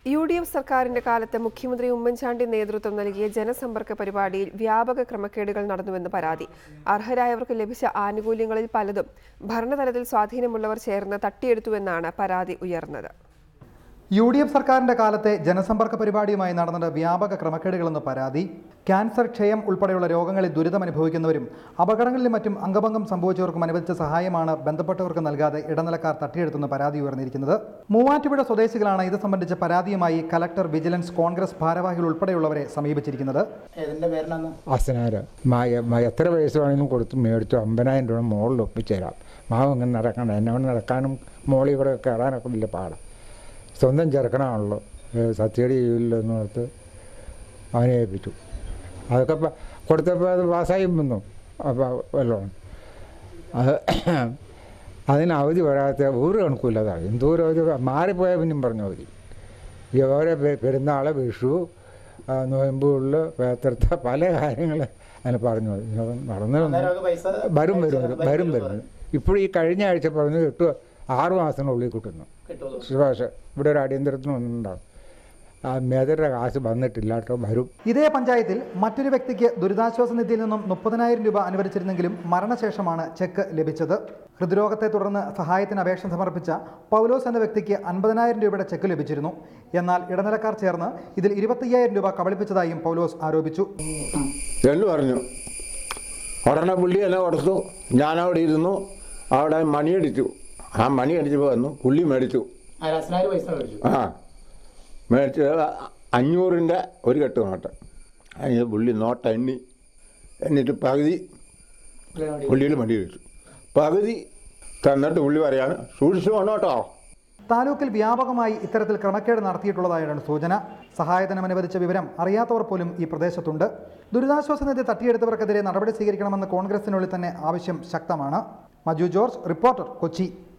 U D F സർക്കാരിന്റെ കാലത്ത് മുഖ്യമന്ത്രി ഉമ്മൻചാണ്ടി നേതൃത്വം നൽകിയ ജനസമ്പർക്ക പരിപാടിയിൽ വ്യാപക ക്രമക്കേടുകൾ നടന്നുവെന്ന് പരാതി അർഹരായവർക്ക് ലഭിച്ച ആനുകൂല്യങ്ങളിൽ പലതും ഭരണതലത്തിൽ സ്വാധീനമുള്ളവർ ചേർന്ന് തട്ടിയെടുത്തുവെന്നാണ് പരാതി ഉയർന്നത് യു ഡി എഫ് സർക്കാരിന്റെ കാലത്തെ ജനസമ്പർക്ക പരിപാടിയുമായി നടന്നത് വ്യാപക ക്രമക്കേടുകളെന്ന് പരാതി ക്യാൻസർ ക്ഷയം ഉൾപ്പെടെയുള്ള രോഗങ്ങളിൽ ദുരിതമനുഭവിക്കുന്നവരും അപകടങ്ങളിലും മറ്റും അംഗഭംഗം സംഭവിച്ചവർക്കും അനുവദിച്ച സഹായമാണ് ബന്ധപ്പെട്ടവർക്ക് നൽകാതെ ഇടനിലക്കാർ തട്ടിയെടുത്തെന്ന് പരാതി ഉയർന്നിരിക്കുന്നത് മൂവാറ്റുപുഴ സ്വദേശികളാണ് ഇത് സംബന്ധിച്ച പരാതിയുമായി കലക്ടർ വിജിലൻസ് കോൺഗ്രസ് ഭാരവാഹികൾ ഉൾപ്പെടെയുള്ളവരെ സമീപിച്ചിരിക്കുന്നത് ഏതിന്റെ പേരിനാന്ന് അസനാര് മായ മ- എത്ര പൈസ വേണമെങ്കിലും കൊടുത്ത് മേടിച്ചു അമ്പതിനായിരം രൂപ മുകളിൽ ഒപ്പിച്ചേരാം മാവ് ഇങ്ങനെ നടക്കണ്ട എന്നെ കൊണ്ട് നടക്കാനും മോളിൽ കൂടെ കയറാനൊക്കെ വലിയ പാടാം സ്വന്തം ചെറുക്കനാണല്ലോ സബ്സിഡി ചെയ്യില്ലെന്ന് ഓർത്ത് അവനെ ഏൽപ്പിച്ചു അതൊക്കെ പ- കൊടുത്തപ്പോൾ അത് പാസ്സായി വന്നു അപ്പോൾ വല്ലതും അത് അതിന് അവധി വരാത്ത ഒരു കണക്കുമില്ലാതായി എന്തോരം അവധി മാറിപ്പോയാൽ പിന്നെയും പറഞ്ഞു അവധി ഈ ഓരോ പെ- പെരുന്നാൾ വിഷു ആ, നോയമ്പുകളിൽ പേത്രത്ത പല കാര്യങ്ങൾ അതിന് പറഞ്ഞു ഇതിനകം നടന്നു അന്നേരം അവർക്ക് പൈസ വരും വരും പൈസ വരും വരും വരും ഇപ്പോൾ ഈ കഴിഞ്ഞ ആഴ്ച പറഞ്ഞു എട്ട് ആറ് മാസത്തിനുള്ളിൽ കിട്ടുന്നു കിട്ടുമോ ശുപാർശ ഇവിടെ ഒരു അടിയന്തരത്തിന് ഒന്നുണ്ടാവും ആ മേതരുടെ കാശ് വന്നിട്ടില്ല കേട്ടോ വരും ഇതേ പഞ്ചായത്തിൽ മറ്റൊരു വ്യക്തിക്ക് ദുരിതാശ്വാസ നിധിയിൽ നിന്നും മുപ്പതിനായിരം രൂപ അനുവദിച്ചിരുന്നെങ്കിലും മരണശേഷമാണ് ചെക്ക് ലഭിച്ചത് ഹൃദ്രോഗത്തെ തുടർന്ന് സഹായത്തിന് അപേക്ഷ സമർപ്പിച്ച പൗലോസ് എന്ന വ്യക്തിക്ക് അൻപതിനായിരം രൂപയുടെ ചെക്ക് ലഭിച്ചിരുന്നു എന്നാൽ ഇടനിലക്കാർ ചേർന്ന് ഇതിൽ ഇരുപത്തയ്യായിരം രൂപ കബളിപ്പിച്ചതായും പൗലോസ് ആരോപിച്ചു എന്ന് പറഞ്ഞു ഉടനെ പുള്ളി എന്നെ കൊടുത്തു ഞാനവിടെ ഇരുന്നു അവിടെ മണിയടിച്ചു ആ മണി അടിച്ചപ്പോൾ വന്നു പുള്ളി മേടിച്ചു ആ രസനാര് പൈസ മേടിച്ചു ആ മേടിച്ച് അഞ്ഞൂറിൻ്റെ ഒരു കെട്ട് നോട്ട് അതിന് പുള്ളി നോട്ട് എണ്ണി എന്നിട്ട് പകുതി പുള്ളിയെ മേടിച്ചു. പുള്ളിയിൽ മടി വെച്ചു പകുതി തന്നിട്ട് പുള്ളി പറയാണ് സൂക്ഷിച്ചു വേണം കേട്ടോ താലൂക്കിൽ വ്യാപകമായി ഇത്തരത്തിൽ ക്രമക്കേട് നടത്തിയിട്ടുള്ളതായാണ് സൂചന സഹായധനം അനുവദിച്ച വിവരം അറിയാത്തവർ പോലും ഈ പ്രദേശത്തുണ്ട് ദുരിതാശ്വാസ നിധി തട്ടിയെടുത്തവർക്കെതിരെ നടപടി സ്വീകരിക്കണമെന്ന് കോൺഗ്രസിനുള്ളിൽ തന്നെ ആവശ്യം ശക്തമാണ് മജു ജോർജ് റിപ്പോർട്ടർ കൊച്ചി